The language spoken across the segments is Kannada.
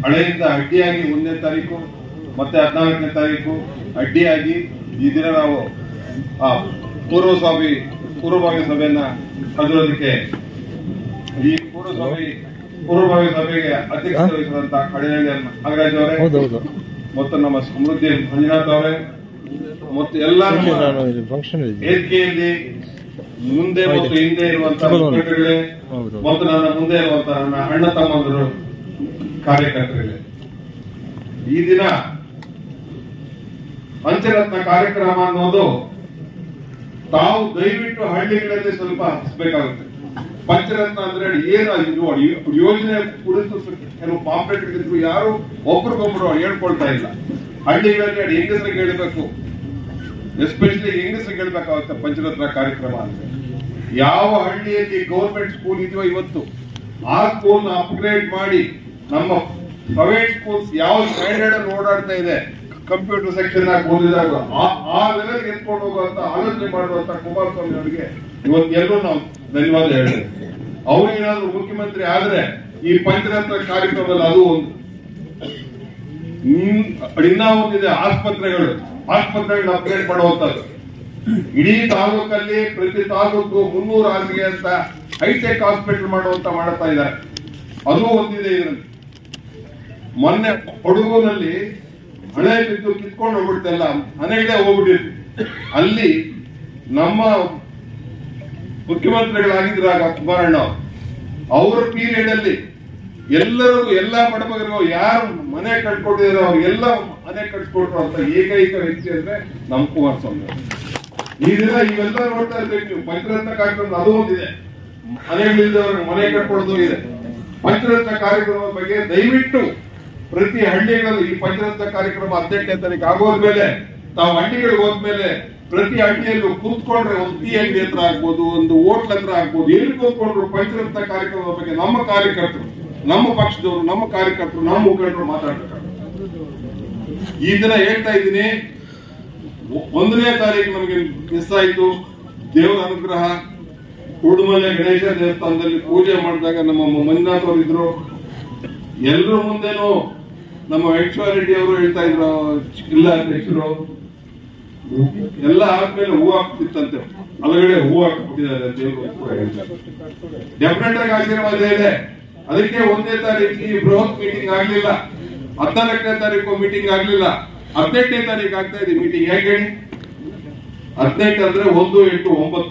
ಹಳೆಯಿಂದ ಅಡ್ಡಿಯಾಗಿ ಒಂದನೇ ತಾರೀಕು ಮತ್ತೆ ಹದಿನಾಲ್ಕನೇ ತಾರೀಕು ಅಡ್ಡಿಯಾಗಿ ಈ ದಿನ ನಾವು ಆ ಪೂರ್ವಭಾವಿ ಪೂರ್ವಭಾವಿ ಸಭೆಯನ್ನ ಕರೆದಿರೋದಕ್ಕೆ ಈ ಪೂರ್ವಭಾವಿ ಪೂರ್ವಭಾವಿ ಸಭೆಗೆ ಅಧ್ಯಕ್ಷತೆ ವಹಿಸಿದಂತ ಕಡಿನಹಳ್ಳಿ ನಾಗರಾಜ್ ಅವರೇ ಹೌದೌದು ಮತ್ತು ನಮ್ಮ ಸಮೃದ್ಧಿ ಮಂಜುನಾಥ್ ಅವರೇ ಮತ್ತು ಎಲ್ಲ ನಮ್ಮ ನಾನು ಇಲ್ಲಿ ಫಂಕ್ಷನ್ ಇದ್ದೀನಿ ವೇದಿಕೆಯಲ್ಲಿ ಮುಂದೆ ಮತ್ತು ಹಿಂದೆ ಇರುವಂತಹ ಹೌದು. ಮುಖಂಡರುಗಳೇ ಹೌದು. ಮತ್ತು ನನ್ನ ಮುಂದೆ ಇರುವಂತಹ ನನ್ನ ಅಣ್ಣ ತಮ್ಮಂದರು ಕಾರ್ಯಕರ್ತರುಗಳೇ ಈ ದಿನ ಪಂಚರತ್ನ ಕಾರ್ಯಕ್ರಮ ಅನ್ನೋದು ತಾವು ದಯವಿಟ್ಟು ಹಳ್ಳಿಗಳಲ್ಲಿ ಸ್ವಲ್ಪ ಹಚ್ಚಬೇಕಾಗುತ್ತೆ ಪಂಚರತ್ನ ಅಂದ್ರೆ ಏನು ಇದು ಯೋಜನೆ ಕುರಿತು ಕೆಲವು ಪಾಂಪ್ಲೆಟ್ ಇದ್ರು ಯಾರು ಒಬ್ರಿಗೊಬ್ರು ಹೇಳ್ಕೊಳ್ತಾ ಇಲ್ಲ ಹಳ್ಳಿಗಳಲ್ಲಿ ಅದು ಹೆಂಗಸರಿಗೆ ಹೇಳ್ಬೇಕು ಎಸ್ಪೆಷಲಿ ಹೆಂಗಸರಿಗೆ ಹೇಳ್ಬೇಕಾಗುತ್ತೆ ಪಂಚರತ್ನ ಕಾರ್ಯಕ್ರಮ ಅಂದ್ರೆ ಯಾವ ಹಳ್ಳಿಯಲ್ಲಿ ಗೌರ್ಮೆಂಟ್ ಸ್ಕೂಲ್ ಇದೆಯೋ ಇವತ್ತು ಆ ಸ್ಕೂಲ್ ಅಪ್ಗ್ರೇಡ್ ಮಾಡಿ ನಮ್ಮ ಪ್ರೈವೇಟ್ ಸ್ಕೂಲ್ಸ್ ಯಾವ ಸ್ಟ್ಯಾಂಡರ್ಡ್ ಅಲ್ಲಿ ಓಡಾಡ್ತಾ ಇದೆ ಕಂಪ್ಯೂಟರ್ ಸೆಕ್ಷನ್ ಆಗಿ ಓದಿದಾಗ ಆ- ಆ ಲೆವೆಲ್ ಎತ್ಕೊಂಡು ಹೋಗುವಂತ ಆಲೋಚನೆ ಮಾಡುವಂತ ಕುಮಾರಸ್ವಾಮಿ ಅವರಿಗೆ ಇವತ್ತೆಲ್ಲರೂ ನಾವು ಧನ್ಯವಾದ ಹೇಳಿದೆ ಅವ್ರಿಗೇನಾದ್ರೂ ಮುಖ್ಯಮಂತ್ರಿ ಆದ್ರೆ ಈ ಪಂಚರತ್ನ ಕಾರ್ಯಕ್ರಮದಲ್ಲಿ ಅದು ಒಂದು ಹ್ಮ್, ಇನ್ನ ಒಂದಿದೆ ಆಸ್ಪತ್ರೆಗಳು ಆಸ್ಪತ್ರೆಗಳನ್ನ ಅಪ್ಗ್ರೇಡ್ ಮಾಡುವಂತದ್ದು ಇಡೀ ತಾಲೂಕಲ್ಲಿ ಪ್ರತಿ ತಾಲೂಕು ಮುನ್ನೂರು ಹಾಸಿಗೆ ಅಂತ ಹೈಟೆಕ್ ಹಾಸ್ಪಿಟಲ್ ಮಾಡುವಂತ ಮಾಡ್ತಾ ಇದ್ದಾರೆ ಅದು ಒಂದಿದೆ ಇದರಲ್ಲಿ ಮೊನ್ನೆ ಕೊಡಗುನಲ್ಲಿ ಹಳೆ ಬಿದ್ದು ಕಿತ್ಕೊಂಡು ಹೋಗ್ಬಿಡ್ತಲ್ಲ ಮನೆಗಳೇ ಹೋಗ್ಬಿಟ್ಟಿತ್ತು ಅಲ್ಲಿ ನಮ್ಮ ಮುಖ್ಯಮಂತ್ರಿಗಳಾಗಿದ್ರಾಗ ಕುಮಾರಣ್ಣ ಅವರು. ಅವರ ಪೀರಿಯಡ್ ಅಲ್ಲಿ ಎಲ್ಲರಿಗೂ ಎಲ್ಲಾ ಬಡಬಗರಿಗೂ ಯಾರು ಮನೆ ಕಟ್ಕೊಟ್ಟಿದಾರೋ ಅವ್ರಿಗೆಲ್ಲ ಮನೆ ಕಟ್ಕೊಟ್ರು ಅಂತ ಏಕೈಕ ವ್ಯಕ್ತಿ ಅಂದ್ರೆ ನಮ್ಮ ಕುಮಾರಸ್ವಾಮಿ ಅವರು. ಈ ದಿನ ಇವೆಲ್ಲ ನೋಡ್ತಾ ಇರ್ಬೇಕು ನೀವು ಪಂಚರತ್ನ ಕಾರ್ಯಕ್ರಮ ಅದು ಒಂದಿದೆ ಮನೆಗಳಿದ್ದವ್ರಿಗೆ ಮನೆ ಕಟ್ಕೊಡೋದು ಇದೆ ಪಂಚರತ್ನ ಕಾರ್ಯಕ್ರಮದ ಬಗ್ಗೆ ದಯವಿಟ್ಟು ಪ್ರತಿ ಹಳ್ಳಿಗಳಲ್ಲಿ ಈ ಪಂಚರತ್ನ ಕಾರ್ಯಕ್ರಮ ಹದಿನೆಂಟನೇ ತಾರೀಕು ಆಗೋದ್ಮೇಲೆ ತಾವು ಹಳ್ಳಿಗಳಿಗೆ ಹೋದ್ಮೇಲೆ ಪ್ರತಿ ಹಳ್ಳಿಯಲ್ಲೂ ಕೂತ್ಕೊಂಡ್ರೆ ಒಂದು ಟೀ ಅಂಗಡಿ ಹತ್ರ ಆಗ್ಬೋದು ಒಂದು ಹೋಟ್ಲ್ ಹತ್ರ ಆಗ್ಬೋದು ಎಲ್ಲಿ ಕೂತ್ಕೊಂಡ್ರು ಪಂಚರತ್ನ ಕಾರ್ಯಕ್ರಮದ ಬಗ್ಗೆ ನಮ್ಮ ಕಾರ್ಯಕರ್ತರು ನಮ್ಮ ಪಕ್ಷದವರು ನಮ್ಮ ಕಾರ್ಯಕರ್ತರು ನಮ್ಮ ಮುಖಂಡರು ಮಾತಾಡ್ತಾರೆ ಈ ದಿನ ಹೇಳ್ತಾ ಇದ್ದೀನಿ ಒಂದನೇ ತಾರೀಕು ನಮಗೆ ಮಿಸ್ ಆಯ್ತು ದೇವರ ಅನುಗ್ರಹ ಕೂಡುಮಲೆ ಗಣೇಶ ದೇವಸ್ಥಾನದಲ್ಲಿ ಪೂಜೆ ಮಾಡಿದಾಗ ನಮ್ಮ ಮಂಜುನಾಥ್ ಅವರು ಇದ್ರು ಎಲ್ಲರ ಮುಂದೆನೂ ನಮ್ಮ ವೆಂಕಟೇಶ್ವರ ರೆಡ್ಡಿ ಅವರು ಹೇಳ್ತಾ ಇದ್ರು ಜಿಲ್ಲಾ ಅಧ್ಯಕ್ಷರು ಎಲ್ಲ ಆದ್ಮೇಲೆ ಹೂ ಹಾಕ್ತಿತ್ತಂತೆ ಒಳಗಡೆ ಹೂ ಹಾಕ್ಬಿಟ್ಟಿದ್ದಾರೆ ದೇವರು ಡೆಫಿನೆಟ್ ಆಗಿ ಆಶೀರ್ವಾದ ಇದೆ ಅದಕ್ಕೆ ಒಂದನೇ ತಾರೀಕು ಈ ಬೃಹತ್ ಮೀಟಿಂಗ್ ಆಗ್ಲಿಲ್ಲ ಹದಿನಾಲ್ಕನೇ ತಾರೀಕು ಮೀಟಿಂಗ್ ಆಗ್ಲಿಲ್ಲ ಹದಿನೆಂಟನೇ ತಾರೀಕು ಆಗ್ತಾ ಇದೆ ಮೀಟಿಂಗ್ ಹೇಗೆ ಹೇಳಿ ಹದಿನೆಂಟು ಅಂದ್ರೆ ಒಂದು ಎಂಟು ಒಂಬತ್ತು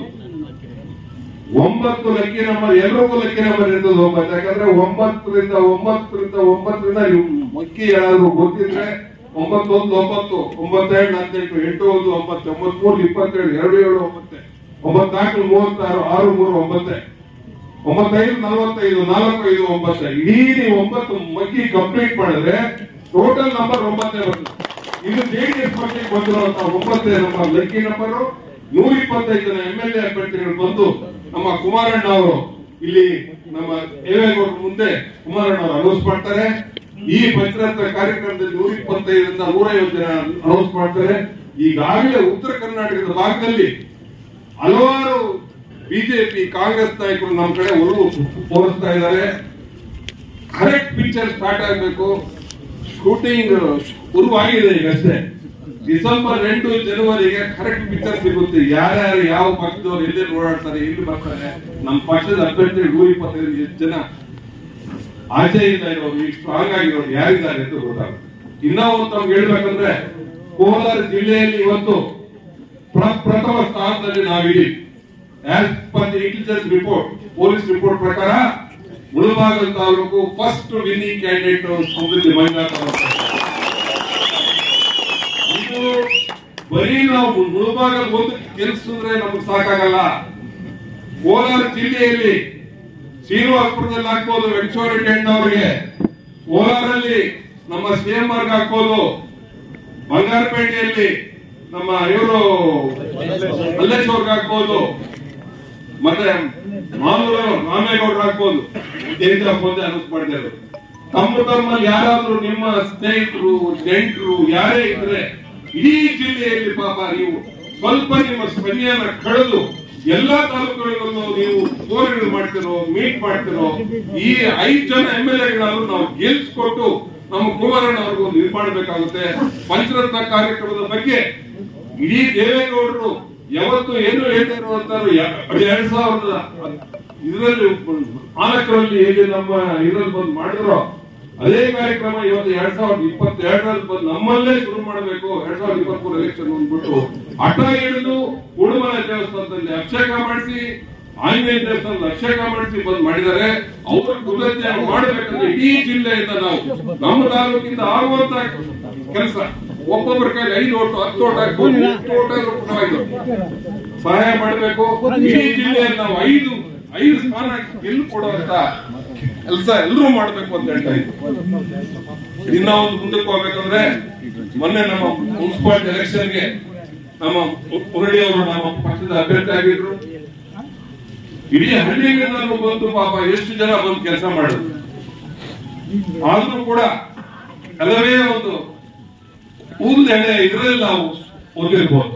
ಒಂಬತ್ತು ಲಕ್ಕಿ ನಂಬರ್ ಎಲ್ರಿಗೂ ಲಕ್ಕಿ ನಂಬರ್ ಇರ್ತದೆ ಒಂಬತ್ತು ಯಾಕಂದ್ರೆ ಒಂಬತ್ತರಿಂದ ಒಂಬತ್ತರಿಂದ ಒಂಬತ್ತರಿಂದ ನೀವು ಮಕ್ಕಿ ಯಾರಾದ್ರೂ ಗೊತ್ತಿದ್ರೆ ಒಂಬತ್ತು ಒಂದು ಒಂಬತ್ತು ಒಂಬತ್ತೆರಡು ಹದಿನೆಂಟು ಎಂಟು ಒಂದು ಒಂಬತ್ತು ಒಂಬತ್ತು ಮೂರು ಇಪ್ಪತ್ತೇಳು ಎರಡು ಏಳು ಒಂಬತ್ತೆ ಒಂಬತ್ನಾಲ್ಕು ಮೂವತ್ತಾರು ಆರು ಮೂರು ಒಂಬತ್ತೆ ಒಂಬತ್ತೈದು ನಲವತ್ತೈದು ನಾಲ್ಕು ಐದು ಒಂಬತ್ತು ಇಡೀ ನೀವು ಒಂಬತ್ತು ಮಗ್ಗಿ ಕಂಪ್ಲೀಟ್ ಮಾಡಿದ್ರೆ ಟೋಟಲ್ ನಂಬರ್ ಒಂಬತ್ತೇ ಬರ್ತದೆ ಇದು ಜೆಡಿಎಸ್ ಪಕ್ಷಕ್ಕೆ ಬಂದಿರುವಂತ ಒಂಬತ್ತೇ ನಂಬರ್ ಲಕ್ಕಿ ನಂಬರ್ ನೂರ ಇಪ್ಪತ್ತೈದು ಜನ ಎಂ ಎಲ್ ಎ ಅಭ್ಯರ್ಥಿಗಳು ಬಂದು ನಮ್ಮ ಕುಮಾರಣ್ಣ ಅವರು ಇಲ್ಲಿ ನಮ್ಮ ದೇವೇಗೌಡರ ಮುಂದೆ ಕುಮಾರಣ್ಣ ಅವರು ಅನೌನ್ಸ್ ಮಾಡ್ತಾರೆ ಈ ಪಂಚರತ್ನ ಕಾರ್ಯಕ್ರಮದಲ್ಲಿ ನೂರ ಇಪ್ಪತ್ತೈದರಿಂದ ನೂರೈವತ್ತು ಜನ ಅನೌನ್ಸ್ ಮಾಡ್ತಾರೆ ಈಗಾಗಲೇ ಉತ್ತರ ಕರ್ನಾಟಕದ ಭಾಗದಲ್ಲಿ ಹಲವಾರು ಬಿಜೆಪಿ ಕಾಂಗ್ರೆಸ್ ನಾಯಕರು ನಮ್ಮ ಕಡೆ ಒಲವು ತೋರಿಸ್ತಾ ಇದ್ದಾರೆ ಕರೆಕ್ಟ್ ಪಿಕ್ಚರ್ ಸ್ಟಾರ್ಟ್ ಆಗಬೇಕು ಶೂಟಿಂಗ್ ಶುರುವಾಗಿದೆ ಈಗ ಅಷ್ಟೇ ಡಿಸೆಂಬರ್ ಎಂಟು ಜನವರಿಗೆ ಕರೆಕ್ಟ್ ಪಿಕ್ಚರ್ ಸಿಗುತ್ತೆ ಯಾರ್ಯಾರು ಯಾವ ಪಕ್ಷದವ್ರು ಎಲ್ಲೆಲ್ಲಿ ಓಡಾಡ್ತಾರೆ ಎಲ್ಲಿ ಬರ್ತಾರೆ ನಮ್ಮ ಪಕ್ಷದ ಅಭ್ಯರ್ಥಿ ನೂರ ಇಪ್ಪತ್ತೈದು ಎಷ್ಟು ಜನ ಆಚೆಯಿಂದ ಇರೋರು ಈಗ ಸ್ಟ್ರಾಂಗ್ ಆಗಿರೋರು ಯಾರಿದ್ದಾರೆ ಅಂತ ಗೊತ್ತಾಗುತ್ತೆ ಇನ್ನ ಒಂದು ನಮ್ಗೆ ಹೇಳ್ಬೇಕಂದ್ರೆ ಕೋಲಾರ ಜಿಲ್ಲೆಯಲ್ಲಿ ಇವತ್ತು ಪ್ರ- ಪ್ರಥಮ ಸ್ಥಾನದಲ್ಲಿ ನಾವಿದ್ದೀವಿ as per the intelligence report police report ಪ್ರಕಾರ Mulbagal taluk first winning candidate Samruddhi Manjunath ಅವರು. ಇದು ಬರೀ ನಾವು ಮುಳಬಾಗಲ್ ಒಂದು ಗೆಲ್ಸಿದ್ರೆ ನಮ್ಗೆ ಸಾಕಾಗಲ್ಲ ಕೋಲಾರ ಜಿಲ್ಲೆಯಲ್ಲಿ ಶ್ರೀನಿವಾಸಪುರದಲ್ಲಿ ಹಾಕ್ಬೋದು ವೆಂಕಟೇಶ್ವರ ರೆಡ್ಡಿ ಅಣ್ಣವರಿಗೆ ಕೋಲಾರಲ್ಲಿ ನಮ್ಮ ಸಿಎಂ ಅವ್ರಿಗೆ ಹಾಕ್ಬೋದು ಬಂಗಾರಪೇಟೆಯಲ್ಲಿ ನಮ್ಮ ಇವರು ಮಲ್ಲೇಶ್ವರ್ಗೆ ಹಾಕ್ಬೋದು ಮತ್ತೆ ಮಾಮೂಲು ರಾಮೇಗೌಡರು ಹಾಕ್ಬೋದು ದೇವೇಂದ್ರ ಬಂದೆ ಅನೌನ್ಸ್ ಮಾಡಿದ್ದಾರೆ ತಮ್ಮ ತಮ್ಮಲ್ಲಿ ಯಾರಾದ್ರೂ ನಿಮ್ಮ ಸ್ನೇಹಿತರು ನೆಂಟರು ಯಾರೇ ಇದ್ರೆ ಇಡೀ ಜಿಲ್ಲೆಯಲ್ಲಿ ಪಾಪ ನೀವು ಸ್ವಲ್ಪ ನಿಮ್ಮ ಸ್ಪಂದನೆಯನ್ನ ಕಳೆದು ಎಲ್ಲಾ ತಾಲೂಕುಗಳಿಗೂ ನೀವು ಫೋನ್ಗಳು ಮಾಡ್ತಿರೋ ಮೀಟ್ ಮಾಡ್ತಿರೋ ಈ ಐದು ಜನ ಎಂ ಎಲ್ ಎಗಳನ್ನು ನಾವು ಗೆಲ್ಸ್ಕೊಟ್ಟು ನಮ್ಮ ಕುಮಾರಣ್ಣ ಅವ್ರಿಗೂ ಒಂದು ಇದು ಮಾಡಬೇಕಾಗುತ್ತೆ ಪಂಚರತ್ನ ಕಾರ್ಯಕ್ರಮದ ಬಗ್ಗೆ ಇಡೀ ದೇವೇಗೌಡರು ಯಾವತ್ತು ಏನು ಹೇಳ್ತಾ ಇರುವಂತದ್ದು ಎರಡ್ ಸಾವಿರದ ಇದರಲ್ಲಿ ನಾಲ್ಕರಲ್ಲಿ ಹೇಗೆ ನಮ್ಮ ಇದರಲ್ಲಿ ಬಂದು ಮಾಡಿದ್ರು ಅದೇ ಕಾರ್ಯಕ್ರಮ ಇವತ್ತು ಎರಡ್ ಸಾವಿರದ ಇಪ್ಪತ್ತೆರಡರಲ್ಲಿ ಬಂದು ನಮ್ಮಲ್ಲೇ ಶುರು ಮಾಡಬೇಕು ಎರಡ್ ಸಾವಿರದ ಇಪ್ಪತ್ತ್ ಮೂರು ಎಲೆಕ್ಷನ್ ಅಂದ್ಬಿಟ್ಟು ಹಠ ಹಿಡಿದು ಉಡುಮಲ ದೇವಸ್ಥಾನದಲ್ಲಿ ಅಭಿಷೇಕ ಮಾಡಿಸಿ ಆಂಜನೇಯ ದೇವಸ್ಥಾನದಲ್ಲಿ ಅಭಿಷೇಕ ಮಾಡಿಸಿ ಬಂದ್ ಮಾಡಿದ್ದಾರೆ ಅವ್ರ ಕೃತಜ್ಞ ಮಾಡಬೇಕಂದ್ರೆ ಇಡೀ ಜಿಲ್ಲೆಯಿಂದ ನಾವು ನಮ್ಮ ತಾಲೂಕಿಂದ ಆಗುವಂತ ಕೆಲಸ ಒಬ್ಬೊಬ್ಬರ ಕೈಲಿ ಐದು ಓಟು ಹತ್ತು ಓಟ್ ಹಾಕ್ಬೋದು ಎಷ್ಟು ಓಟ್ ಆದ್ರೂ ಪರವಾಗಿಲ್ಲ. ಸಹಾಯ ಮಾಡಬೇಕು ಇಡೀ ಜಿಲ್ಲೆಯಲ್ಲಿ ನಾವು ಐದು ಐದು ಸ್ಥಾನ ಗೆಲ್ಲು ಕೊಡುವಂತ ಕೆಲಸ ಎಲ್ಲರೂ ಮಾಡ್ಬೇಕು ಅಂತ ಹೇಳ್ತಾ ಇದ್ದೀನಿ ಇನ್ನ ಒಂದು ಮುಂದಕ್ಕೆ ಹೋಗ್ಬೇಕಂದ್ರೆ ಮೊನ್ನೆ ನಮ್ಮ ಮುನ್ಸಿಪಾಲಿಟಿ ಎಲೆಕ್ಷನ್ಗೆ ನಮ್ಮ ಮುರಳಿ ಅವರು ನಮ್ಮ ಪಕ್ಷದ ಅಭ್ಯರ್ಥಿ ಆಗಿದ್ರು ಇಡೀ ಹಳ್ಳಿಗಳಿಂದ ಬಂದು ಪಾಪ ಎಷ್ಟು ಜನ ಬಂದು ಕೆಲಸ ಮಾಡಿದ್ರು ಆದ್ರೂ ಕೂಡ ಕೆಲವೇ ಒಂದು ಊರಿನ ಎಳೆ ಇದರಲ್ಲಿ ನಾವು ಓದಿರ್ಬೋದು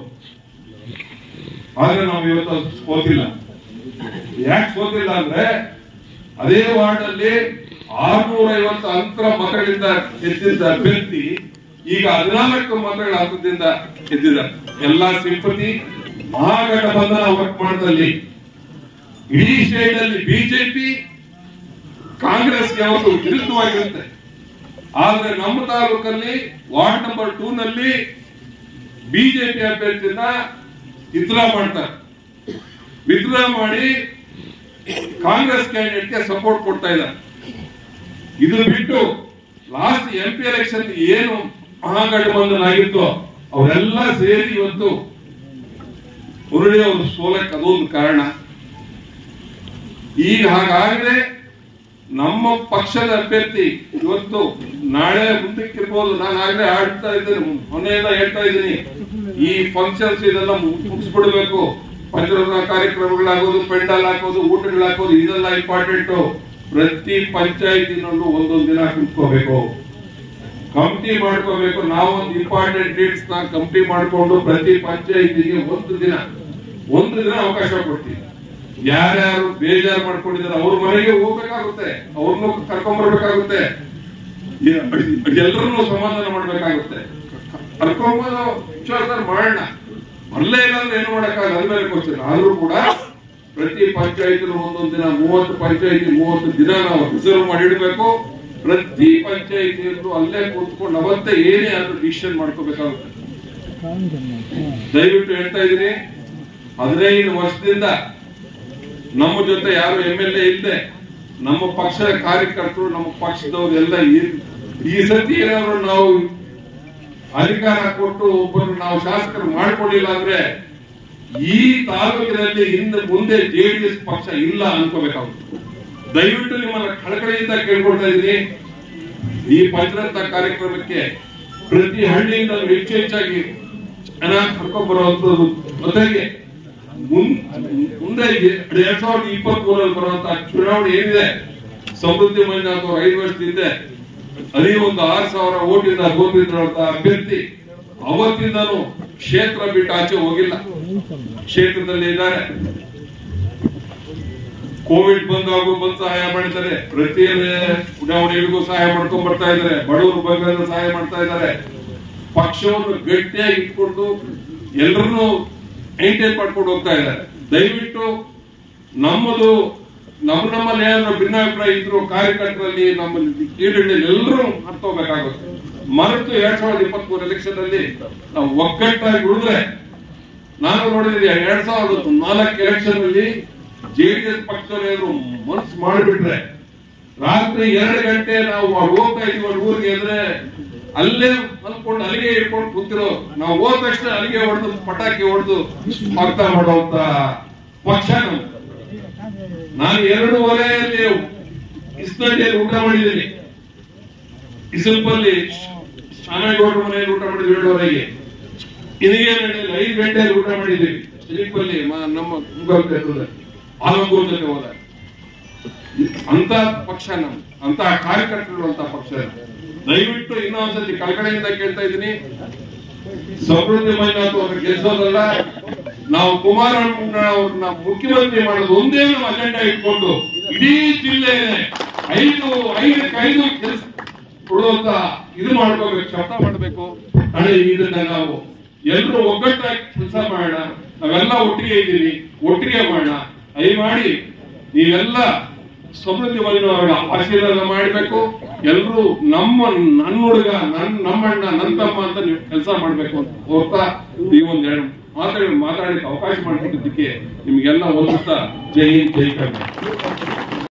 ಆದ್ರೆ ನಾವು ಇವತ್ತು ಸೋತಿಲ್ಲ ಯಾಕೆ ಸೋತಿಲ್ಲ ಅಂದ್ರೆ ಅದೇ ವಾರ್ಡ್ ಅಲ್ಲಿ ಆರ್ನೂರ ಐವತ್ತು ಅಂತರ ಮತಗಳಿಂದ ಗೆದ್ದಿದ್ದ ಅಭ್ಯರ್ಥಿ ಈಗ ಹದಿನಾಲ್ಕು ಮತಗಳ ಅಂತದಿಂದ ಗೆದ್ದಿದ್ದಾರೆ ಎಲ್ಲಾ ಸಿಂಪತಿ ಮಹಾಗಠಬಂಧನ ವರ್ಕ್ ಮಾಡದಲ್ಲಿ ಇಡೀ ಸ್ಟೇಟ್ ಅಲ್ಲಿ ಬಿಜೆಪಿ ಕಾಂಗ್ರೆಸ್ಗೆ ಯಾವತ್ತು ವಿರುದ್ಧವಾಗಿರುತ್ತೆ ಆದ್ರೆ ನಮ್ಮ ತಾಲೂಕಲ್ಲಿ ವಾರ್ಡ್ ನಂಬರ್ ಟೂ ನಲ್ಲಿ ಬಿಜೆಪಿ ಅಭ್ಯರ್ಥಿನ ವಿತ್ಡ್ರಾ ಮಾಡ್ತಾರೆ ವಿತ್ಡ್ರಾ ಮಾಡಿ ಕಾಂಗ್ರೆಸ್ ಕ್ಯಾಂಡಿಡೇಟ್ಗೆ ಸಪೋರ್ಟ್ ಕೊಡ್ತಾ ಇದ್ದಾರೆ ಇದು ಬಿಟ್ಟು ಲಾಸ್ಟ್ ಎಂ ಪಿ ಎಲೆಕ್ಷನ್ ಏನು ಮಹಾಗಠಬಂಧನ ಆಗಿತ್ತು ಅವರೆಲ್ಲ ಸೇರಿ ಇವತ್ತು ಮುರಳಿ ಅವರು ಸೋಲಕ್ಕೆ ಅದೊಂದು ಕಾರಣ ಈಗ ಹಾಗಾಗದೆ ನಮ್ಮ ಪಕ್ಷದ ಅಭ್ಯರ್ಥಿ ಇವತ್ತು ನಾಳೆ ಮುಂದಕ್ಕಿರ್ಬೋದು ನಾನು ಆಗ್ಲೇ ಆಡ್ತಾ ಇದ್ದೇನೆ ಮೊನ್ನೆಯಿಂದ ಹೇಳ್ತಾ ಇದ್ದೀನಿ ಈ ಫಂಕ್ಷನ್ಸ್ ಇದೆಲ್ಲ ಮು- ಮುಗಿಸ್ಬಿಡ್ಬೇಕು ಪಂಚರತ್ನ ಕಾರ್ಯಕ್ರಮಗಳಾಗೋದು ಪೆಂಡಲ್ ಹಾಕೋದು ಊಟಗಳಾಕೋದು ಇದೆಲ್ಲ ಇಂಪಾರ್ಟೆಂಟ್ ಪ್ರತಿ ಪಂಚಾಯತಿನಲ್ಲೂ ಒಂದೊಂದು ದಿನ ಕುತ್ಕೋಬೇಕು ಕಮಿಟಿ ಮಾಡ್ಕೋಬೇಕು ನಾವೊಂದು ಇಂಪಾರ್ಟೆಂಟ್ ಡೇಟ್ಸ್ ನ ಕಮಿಟಿ ಮಾಡ್ಕೊಂಡು ಪ್ರತಿ ಪಂಚಾಯತಿಗೆ ಒಂದು ದಿನ ಒಂದು ದಿನ ಅವಕಾಶ ಕೊಡ್ತೀವಿ ಯಾರ್ಯಾರು ಬೇಜಾರು ಮಾಡ್ಕೊಂಡಿದ್ದಾರೆ ಅವ್ರ ಮನೆಗೆ ಹೋಗ್ಬೇಕಾಗುತ್ತೆ ಅವ್ರನ್ನು ಕರ್ಕೊಂಡ್ ಬರ್ಬೇಕಾಗುತ್ತೆ ಎಲ್ಲರನ್ನೂ ಸಮಾಧಾನ ಮಾಡ್ಬೇಕಾಗುತ್ತೆ ಕರ್ಕೊಂಬಂದು ವಿಶ್ವಾಸ ಮಾಡೋಣ ಅಲ್ಲೇ ಇಲ್ಲಾಂದ್ರೆ ಏನು ಮಾಡಕ್ಕಾಗಲ್ಲ ಅದ್ರ ಮೇಲೆ ಕ್ವಶನ್ ಆದ್ರೂ ಕೂಡ ಪ್ರತಿ ಪಂಚಾಯತ್ ಒಂದೊಂದು ದಿನ ಮೂವತ್ತು ಪಂಚಾಯತಿ ಮೂವತ್ತು ದಿನ ನಾವು ರಿಸರ್ವ್ ಮಾಡಿ ಇಡಬೇಕು ಪ್ರತಿ ಪಂಚಾಯತಿಯಲ್ಲೂ ಅಲ್ಲೇ ಕೂತ್ಕೊಂಡು ಅವತ್ತೇ ಏನೇ ಆದ್ರೂ ಡಿಸಿಷನ್ ಮಾಡ್ಕೋಬೇಕಾಗುತ್ತೆ ದಯವಿಟ್ಟು ಹೇಳ್ತಾ ಇದ್ದೀನಿ ಹದಿನೈದು ವರ್ಷದಿಂದ ನಮ್ಮ ಜೊತೆ ಯಾರು ಎಂ ಎಲ್ ಎ ಇಲ್ಲದೆ ನಮ್ಮ ಪಕ್ಷದ ಕಾರ್ಯಕರ್ತರು ನಮ್ಮ ಪಕ್ಷದವ್ರು ಎಲ್ಲ ಈ- ಈ ಸತಿ ಏನಾದ್ರು ನಾವು ಅಧಿಕಾರ ಕೊಟ್ಟು ಒಬ್ಬರು ನಾವು ಶಾಸಕರು ಮಾಡ್ಕೊಂಡಿಲ್ಲ ಅಂದ್ರೆ ಈ ತಾಲೂಕಿನಲ್ಲಿ ಹಿಂದೆ ಮುಂದೆ ಜೆಡಿಎಸ್ ಪಕ್ಷ ಇಲ್ಲ ಅನ್ಕೋಬೇಕಾಗುತ್ತೆ ದಯವಿಟ್ಟು ನಿಮ್ಮನ್ನ ಕಳಕಳಿಯಿಂದ ಕೇಳ್ಕೊಳ್ತಾ ಇದ್ದೀನಿ ಈ ಪಂಚರತ್ನ ಕಾರ್ಯಕ್ರಮಕ್ಕೆ ಪ್ರತಿ ಹಳ್ಳಿಯಿಂದ ಹೆಚ್ಚು ಹೆಚ್ಚಾಗಿ ಜನ ಕರ್ಕೊಂಡ್ ಬರುವಂತದ್ದು ಜೊತೆಗೆ ಮುನ್- ಮುಂದೆ ಎರಡ್ ಸಾವಿರದ ಇಪ್ಪತ್ತ್ ಮೂರಲ್ಲಿ ಬರುವಂತಹ ಚುನಾವಣೆ ಏನಿದೆ ಸಮೃದ್ಧಿ ಮಂಜುನಾಥ್ ಅವರು ಐದು ವರ್ಷದಿಂದ ಅದೇ ಒಂದು ಆರು ಸಾವಿರ ಓಟಿಂದ ಸೋತಿದ್ರಂತ ಅಭ್ಯರ್ಥಿ ಅವತ್ತಿಂದನೂ ಕ್ಷೇತ್ರ ಬಿಟ್ಟು ಆಚೆ ಹೋಗಿಲ್ಲ ಕ್ಷೇತ್ರದಲ್ಲಿ ಇದ್ದಾರೆ ಕೋವಿಡ್ ಬಂದಾಗ ಬಂದು ಸಹಾಯ ಮಾಡಿದ್ದಾರೆ ಪ್ರತಿ ಚುನಾವಣೆಗಳಿಗೂ ಸಹಾಯ ಮಾಡ್ಕೊಂಡ್ ಬರ್ತಾ ಇದ್ದಾರೆ ಬಡವರು ಬಂಗಾರ ಸಹಾಯ ಮಾಡ್ತಾ ಇದ್ದಾರೆ ಪಕ್ಷವನ್ನು ಗಟ್ಟಿಯಾಗಿ ಇಟ್ಕೊಂಡು ಎಲ್ಲರನ್ನೂ ಮೇಂಟೈನ್ ಮಾಡ್ಕೊಂಡು ಹೋಗ್ತಾ ಇದ್ದಾರೆ ದಯವಿಟ್ಟು ನಮ್ಮದು ನಮ್ಮ ನಮ್ಮಲ್ಲಿ ಏನಾದ್ರು ಭಿನ್ನಾಭಿಪ್ರಾಯ ಇದ್ರು ಕಾರ್ಯಕರ್ತರಲ್ಲಿ ನಮ್ಮ ಲೀಡರ್ಗಳಲ್ಲಿ ಎಲ್ಲರೂ ಮರ್ತೋಗ್ಬೇಕಾಗುತ್ತೆ ಮರೆತು ಎರಡ್ ಸಾವಿರದ ಇಪ್ಪತ್ತ್ ಮೂರು ಎಲೆಕ್ಷನ್ ಅಲ್ಲಿ ನಾವು ಒಗ್ಗಟ್ಟಾಗಿ ಉಳಿದ್ರೆ ನಾನು ನೋಡಿದ್ರೆ ಎರಡ್ ಸಾವಿರದ ನಾಲ್ಕು ಎಲೆಕ್ಷನ್ ಅಲ್ಲಿ ಜೆಡಿಎಸ್ ಪಕ್ಷದವ್ರು ಏನಾದ್ರು ಮನ್ಸು ಮಾಡಿಬಿಟ್ರೆ ರಾತ್ರಿ ಎರಡು ಗಂಟೆ ನಾವು ಹೋಗ್ತಾ ಇದೀವಿ ಒಂದು ಊರಿಗೆ ಅಂದ್ರೆ ಅಲ್ಲೇ ಅನ್ಕೊಂಡು ಅಲ್ಲಿಗೆ ಇಟ್ಕೊಂಡು ಕೂತಿರೋ ನಾವು ಹೋದ ತಕ್ಷಣ ಅಲ್ಲಿಗೆ ಹೊಡೆದು ಪಟಾಕಿ ಹೊಡೆದು ಸ್ವಾಗತ ಮಾಡುವಂತ ಪಕ್ಷ ನಮ್ದು ನಾನು ಎರಡೂವರೆಯಲ್ಲಿ ಇಸ್ನಳ್ಳಿಯಲ್ಲಿ ಊಟ ಮಾಡಿದ್ದೀನಿ ಇಸಲ್ಪಲ್ಲಿ ಶಾಮೇಗೌಡರ ಮನೆಯಲ್ಲಿ ಊಟ ಮಾಡಿದ್ವಿ ಎರಡೂವರೆಗೆ ಇದಿಗೆ ನಡೆಯಲ್ಲ ಐದು ಗಂಟೆಯಲ್ಲಿ ಊಟ ಮಾಡಿದ್ದೀವಿ ಇಲಿಪಲ್ಲಿ ಮ- ನಮ್ಮ ಮುಂಗಾರು ಆಲಂಗೂರ್ ಜೊತೆ ಹೋದ ಅಂತ ಪಕ್ಷ ನಮ್ ಅಂತ ಕಾರ್ಯಕರ್ತರುವಂತ ಪಕ್ಷ ನಮ್ದು. ದಯವಿಟ್ಟು ಇನ್ನೊಂದ್ಸತಿ ಕಳಕಳೆಯಿಂದ ಕೇಳ್ತಾ ಇದ್ದೀನಿ ಸಮೃದ್ಧಿ ಮಂಜುನಾಥ್ ಅವ್ರನ್ನ ಗೆಲ್ಸೋದಲ್ಲ ನಾವು ಕುಮಾರಣ್ಣ ಅವ್ರನ್ನ ಮುಖ್ಯಮಂತ್ರಿ ಮಾಡೋದು ಒಂದೇ ನಮ್ಮ ಅಜೆಂಡಾ ಇಟ್ಕೊಂಡು ಇಡೀ ಜಿಲ್ಲೆ ಐದು ಐದಕ್ಕೆ ಐದು ಗೆಲ್ಸ್ ಕೊಡುವಂತ ಇದು ಮಾಡ್ಕೋಬೇಕು ಶಬ್ದ ಮಾಡ್ಬೇಕು ಹಳೆ ಇದನ್ನ ನಾವು ಎಲ್ಲರೂ ಒಗ್ಗಟ್ಟಾಗಿ ಕೆಲಸ ಮಾಡೋಣ ನಾವೆಲ್ಲ ಒಟ್ಟಿಗೆ ಇದ್ದೀವಿ ಒಟ್ಟಿಗೆ ಮಾಡೋಣ ಅಯ್ಯ ಮಾಡಿ ನೀವೆಲ್ಲ ಸಮೃದ್ಧಿ ಅವರ ಆಶೀರ್ವಾದ ಮಾಡಬೇಕು ಎಲ್ಲರೂ ನಮ್ಮ ನನ್ನ ಹುಡುಗ ನನ್ ನಮ್ಮಣ್ಣ ನನ್ನ ತಮ್ಮ ಅಂತ ನೀವು ಕೆಲಸ ಮಾಡ್ಬೇಕು ಅಂತ ಹೋಗ್ತಾ ಈ ಒಂದ್ ಎರಡು ಮಾತಾಡಿ ಮಾತಾಡಲಿಕ್ಕೆ ಅವಕಾಶ ಮಾಡಿಕೊಟ್ಟಿದ್ದಕ್ಕೆ ನಿಮ್ಗೆಲ್ಲ ಓದುತ್ತಾ ಜೈ ಹಿಂದ್ ಜೈ ಕರ್ನಾಟಕ